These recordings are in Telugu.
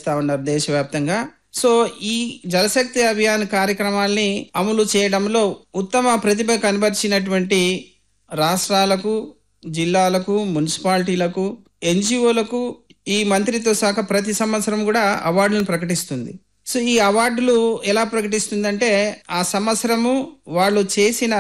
చేస్తా ఉన్నారు దేశవ్యాప్తంగా సో ఈ జలశక్తి అభియాన్ కార్యక్రమాల్ని అమలు చేయడంలో ఉత్తమ ప్రతిభ కనబరిచినటువంటి రాష్ట్రాలకు జిల్లాలకు మున్సిపాలిటీలకు ఎన్జిఓలకు ఈ మంత్రిత్వ శాఖ ప్రతి సంవత్సరం కూడా అవార్డులను ప్రకటిస్తుంది సో ఈ అవార్డులు ఎలా ప్రకటిస్తుందంటే ఆ సంవత్సరము వాళ్ళు చేసిన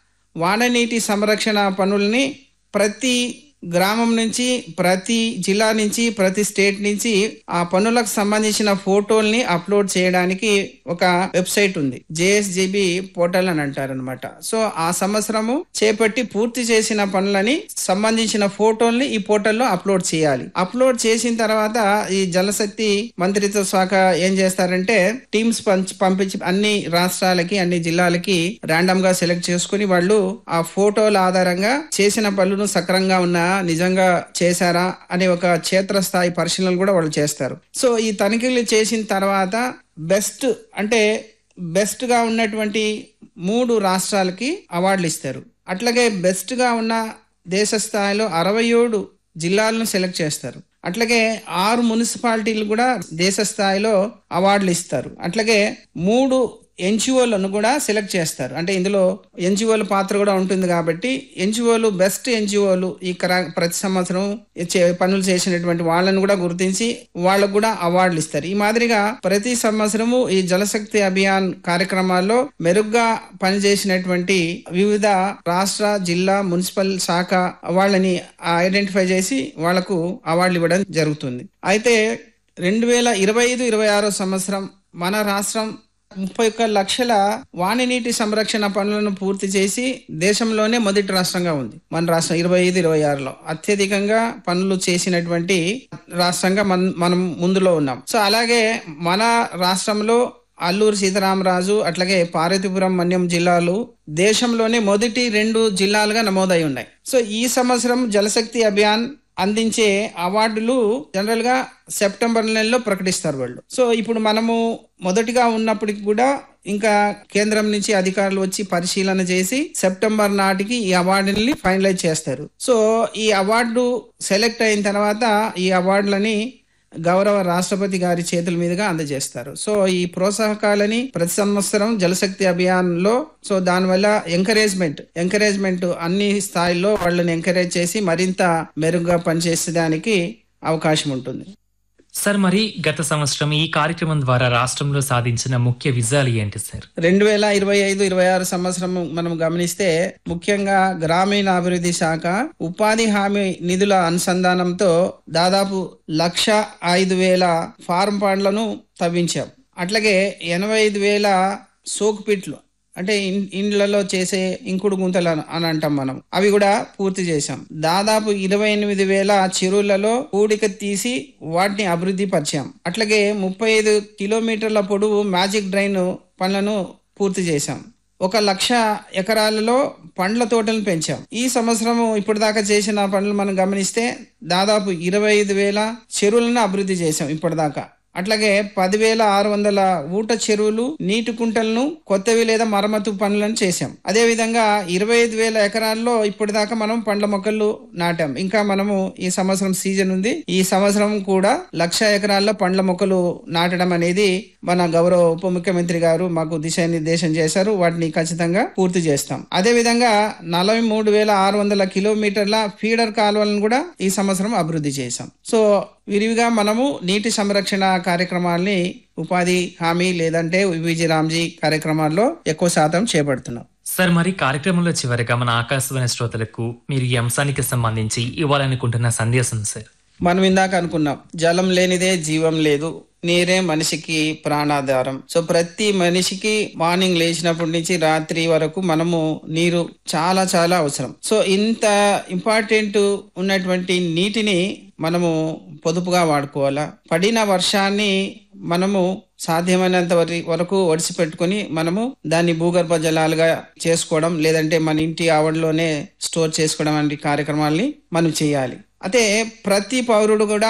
వాననీటి సంరక్షణ పనుల్ని ప్రతి గ్రామం నుంచి ప్రతి జిల్లా నుంచి ప్రతి స్టేట్ నుంచి ఆ పనులకు సంబంధించిన ఫోటోల్ని అప్లోడ్ చేయడానికి ఒక వెబ్సైట్ ఉంది జేఎస్జిబి పోర్టల్ అని అంటారు అనమాట సో ఆ సంవత్సరము చేపట్టి పూర్తి చేసిన పనులని సంబంధించిన ఫోటోల్ని ఈ పోర్టల్లో అప్లోడ్ చేయాలి అప్లోడ్ చేసిన తర్వాత ఈ జలశక్తి మంత్రిత్వ శాఖ ఏం చేస్తారంటే టీమ్స్ పంపించి అన్ని రాష్ట్రాలకి అన్ని జిల్లాలకి ర్యాండమ్ గా సెలెక్ట్ చేసుకుని వాళ్ళు ఆ ఫోటోల ఆధారంగా చేసిన పనులు సక్రంగా ఉన్నాయా నిజంగా చేశారా అనే ఒక క్షేత్రస్థాయి పరిశీలనలు కూడా వాళ్ళు చేస్తారు సో ఈ తనిఖీలు చేసిన తర్వాత బెస్ట్ అంటే బెస్ట్ గా ఉన్నటువంటి మూడు రాష్ట్రాలకి అవార్డులు ఇస్తారు అట్లాగే బెస్ట్ గా ఉన్న దేశ స్థాయిలో అరవై ఏడు జిల్లాలను సెలెక్ట్ చేస్తారు అట్లాగే ఆరు మున్సిపాలిటీలు కూడా దేశ స్థాయిలో అవార్డులు ఇస్తారు అట్లాగే మూడు ఎన్జిఓలను కూడా సెలెక్ట్ చేస్తారు అంటే ఇందులో ఎన్జిఓల పాత్ర కూడా ఉంటుంది కాబట్టి ఎన్జిఓలు బెస్ట్ ఎన్జిఓలు ఈ కరా- ప్రతి సంవత్సరం చే- పనులు చేసినటువంటి వాళ్ళని కూడా గుర్తించి వాళ్ళకు కూడా అవార్డులు ఇస్తారు ఈ మాదిరిగా ప్రతి సంవత్సరము ఈ జలశక్తి అభియాన్ కార్యక్రమాల్లో మెరుగ్గా పనిచేసినటువంటి వివిధ రాష్ట్ర జిల్లా మున్సిపల్ శాఖ వాళ్ళని ఐడెంటిఫై చేసి వాళ్లకు అవార్డులు ఇవ్వడం జరుగుతుంది అయితే రెండు వేల ఇరవై ఐదు ఇరవై ఆరో సంవత్సరం మన రాష్ట్రం ముప్పై ఒక్క లక్షల వాణినీటి సంరక్షణ పనులను పూర్తి చేసి దేశంలోనే మొదటి రాష్ట్రంగా ఉంది మన రాష్ట్రం ఇరవై ఐదు ఇరవై ఆరులో అత్యధికంగా పనులు చేసినటువంటి రాష్ట్రంగా మన మనం ముందులో ఉన్నాం సో అలాగే మన రాష్ట్రంలో అల్లూరు సీతారామరాజు అట్లాగే పార్వతీపురం మన్యం జిల్లాలు దేశంలోనే మొదటి రెండు జిల్లాలుగా నమోదై ఉన్నాయి సో ఈ సంవత్సరం జలశక్తి అభియాన్ అందించే అవార్డులు జనరల్ గా సెప్టెంబర్ నెలలో ప్రకటిస్తారు వాళ్ళు సో ఇప్పుడు మనము మొదటిగా ఉన్నప్పటికి కూడా ఇంకా కేంద్రం నుంచి అధికారులు వచ్చి పరిశీలన చేసి సెప్టెంబర్ నాటికి ఈ అవార్డుని ఫైనలైజ్ చేస్తారు సో ఈ అవార్డు సెలెక్ట్ అయిన తర్వాత ఈ అవార్డులని గౌరవ రాష్ట్రపతి గారి చేతుల మీదుగా అందజేస్తారు సో ఈ ప్రోత్సాహకాలని ప్రతి సంవత్సరం జలశక్తి అభియాన్ లో సో దానివల్ల ఎంకరేజ్మెంట్ ఎంకరేజ్మెంట్ అన్ని స్థాయిల్లో వాళ్ళని ఎంకరేజ్ చేసి మరింత మెరుగ్గా పనిచేసేదానికి అవకాశం ఉంటుంది సార్ మరి గత సంవత్సరం ఈ కార్యక్రమం ద్వారా రాష్ట్రంలో సాధించిన ముఖ్య విజయాలు ఏంటి సార్ రెండు వేల ఇరవై ఐదు ఇరవై ఆరు సంవత్సరం మనం గమనిస్తే ముఖ్యంగా గ్రామీణ అభివృద్ధి శాఖ ఉపాధి హామీ నిధుల అనుసంధానంతో దాదాపు లక్ష ఐదు వేల ఫార్మ్ పండ్లను తవ్వించాం అట్లాగే ఎనభై ఐదు వేల సోకు పిట్లు అంటే ఇన్- ఇండ్లలో చేసే ఇంకుడు గుంతలు అని- అని అంటాం మనం అవి కూడా పూర్తి చేశాం దాదాపు ఇరవై ఎనిమిది వేల చెరువులలో కూడిక తీసి వాటిని అభివృద్ధి పరిచాం అట్లాగే ముప్పై ఐదు కిలోమీటర్ల పొడవు మ్యాజిక్ డ్రైన్ పనులను పూర్తి చేశాం ఒక లక్ష ఎకరాలలో పండ్ల తోటలను పెంచాం ఈ సంవత్సరం ఇప్పటిదాకా చేసిన పనులు మనం గమనిస్తే దాదాపు ఇరవై ఐదు వేల చెరువులను అభివృద్ధి చేశాం ఇప్పటిదాకా అట్లాగే పదివేల ఆరు వందల ఊట చెరువులు నీటి కుంటలను కొత్తవి లేదా మరమ్మతు పనులను చేశాం అదే విధంగా ఇరవై ఐదు వేల ఎకరాల్లో ఇప్పటిదాకా మనం పండ్ల మొక్కలు నాటాం ఇంకా మనము ఈ సంవత్సరం సీజన్ ఉంది ఈ సంవత్సరం కూడా లక్ష ఎకరాల్లో పండ్ల మొక్కలు నాటడం అనేది మన గౌరవ ఉప ముఖ్యమంత్రి గారు మాకు దిశానిర్దేశం చేశారు వాటిని ఖచ్చితంగా పూర్తి చేస్తాం అదే విధంగా నలభై మూడు వేల ఆరు వందల కిలోమీటర్ల ఫీడర్ కాలువలను కూడా ఈ సంవత్సరం అభివృద్ధి చేశాం సో విరివిగా మనము నీటి సంరక్షణ కార్యక్రమాల్ని ఉపాధి హామీ లేదంటే విజయ రామ్జీ కార్యక్రమాల్లో ఎక్కువ శాతం చేపడుతున్నాం సార్ మరి కార్యక్రమంలో చివరిగా మన ఆకాశవాణి శ్రోతలకు మీరు ఈ అంశానికి సంబంధించి ఇవ్వాలనుకుంటున్న సందేశం సార్ మనం ఇందాక అనుకున్నాం జలం లేనిదే జీవం లేదు నీరే మనిషికి ప్రాణాధారం సో ప్రతి మనిషికి మార్నింగ్ లేచినప్పటి నుంచి రాత్రి వరకు మనము నీరు చాలా చాలా అవసరం సో ఇంత ఇంపార్టెంట్ ఉన్నటువంటి నీటిని మనము పొదుపుగా వాడుకోవాలా పడిన వర్షాన్ని మనము సాధ్యమైనంత వరి వరకు ఒడిసిపెట్టుకొని మనము దాన్ని భూగర్భ జలాలుగా చేసుకోవడం లేదంటే మన ఇంటి ఆవడలోనే స్టోర్ చేసుకోవడం వంటి కార్యక్రమాల్ని మనం చేయాలి అయితే ప్రతి పౌరుడు కూడా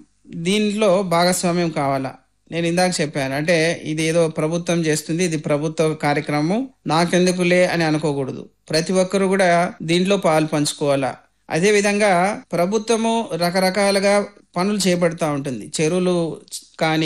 దీంట్లో భాగస్వామ్యం కావాలా నేను ఇందాక చెప్పాను అంటే ఇది ఏదో ప్రభుత్వం చేస్తుంది ఇది ప్రభుత్వ కార్యక్రమం నాకెందుకులే అని అనుకోకూడదు ప్రతి ఒక్కరు కూడా దీంట్లో పాలు పంచుకోవాలా అదే విధంగా ప్రభుత్వము రకరకాలుగా పనులు చేపడతా ఉంటుంది చెరువులు కానీ